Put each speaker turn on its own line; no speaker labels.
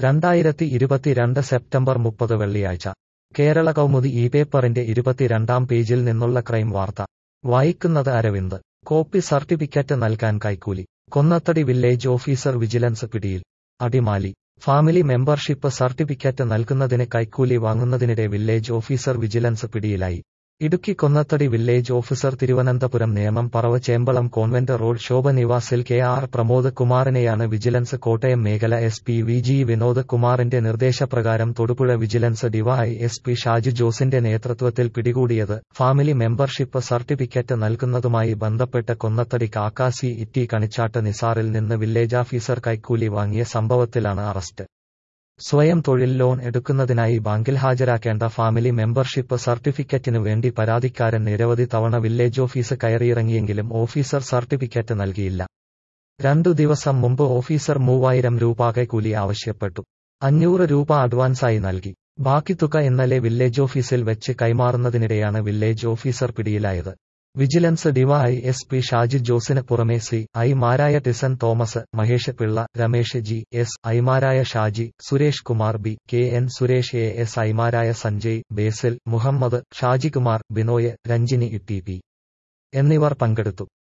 രണ്ടായിരത്തി ഇരുപത്തിരണ്ട് സെപ്റ്റംബർ മുപ്പത് വെള്ളിയാഴ്ച കേരള കൗമുദി ഈ പേപ്പറിന്റെ ഇരുപത്തിരണ്ടാം പേജിൽ നിന്നുള്ള ക്രൈം വാർത്ത വായിക്കുന്നത് അരവിന്ദ് കോപ്പി സർട്ടിഫിക്കറ്റ് നൽകാൻ കൈക്കൂലി കൊന്നത്തടി വില്ലേജ് ഓഫീസർ വിജിലൻസ് പിടിയിൽ അടിമാലി ഫാമിലി മെമ്പർഷിപ്പ് സർട്ടിഫിക്കറ്റ് നൽകുന്നതിന് കൈക്കൂലി വാങ്ങുന്നതിനിടെ വില്ലേജ് ഓഫീസർ വിജിലൻസ് പിടിയിലായി Idukki Konnathady village officer Thiruvananthapuram Nemom Parava Chembalam convent road Shobha നിവാസിൽ കെ ആർ പ്രമോദ് കുമാറിനെയാണ് വിജിലൻസ് കോട്ടയം മേഖല S P V G Vinod കുമാറിന്റെ നിർദ്ദേശപ്രകാരം Thodupuzha vigilance Dy S P Shaju ജോസിന്റെ നേതൃത്വത്തിൽ പിടികൂടിയത് ഫാമിലി മെമ്പർഷിപ്പ് സർട്ടിഫിക്കറ്റ് നൽകുന്നതുമായി ബന്ധപ്പെട്ട് കൊന്നത്തടി കാക്കാസി ഇറ്റി കണിച്ചാട്ട് നിസാറിൽ നിന്ന് വില്ലേജ് ഓഫീസർ കൈക്കൂലി വാങ്ങിയ സംഭവത്തിലാണ് അറസ്റ്റ് സ്വയം തൊഴിൽ ലോൺ എടുക്കുന്നതിനായി ബാങ്കിൽ ഹാജരാക്കേണ്ട ഫാമിലി മെമ്പർഷിപ്പ് സർട്ടിഫിക്കറ്റിനു വേണ്ടി പരാതിക്കാരൻ നിരവധി തവണ വില്ലേജ് ഓഫീസ് കയറിയിറങ്ങിയെങ്കിലും ഓഫീസർ സർട്ടിഫിക്കറ്റ് നൽകിയില്ല രണ്ടു ദിവസം മുമ്പ് ഓഫീസർ മൂവായിരം രൂപ കൈക്കൂലി ആവശ്യപ്പെട്ടു അഞ്ഞൂറ് രൂപ അഡ്വാൻസായി നൽകി ബാക്കി തുക ഇന്നലെ വില്ലേജ് ഓഫീസിൽ വെച്ച് കൈമാറുന്നതിനിടെയാണ് വില്ലേജ് ഓഫീസർ പിടിയിലായത് vigilance Dy S P Shaji ജോസിന് പുറമെ സി ഐമാരായ ടിസൺ തോമസ് മഹേഷ് പിള്ള രമേശ് ജി എസ് ഐമാരായ Shaji Suresh Kumar B K N Suresh A S ഐമാരായ Sanjay Basil Muhammad Shajikumar Binoy Ranjini E T P എന്നിവർ പങ്കെടുത്തു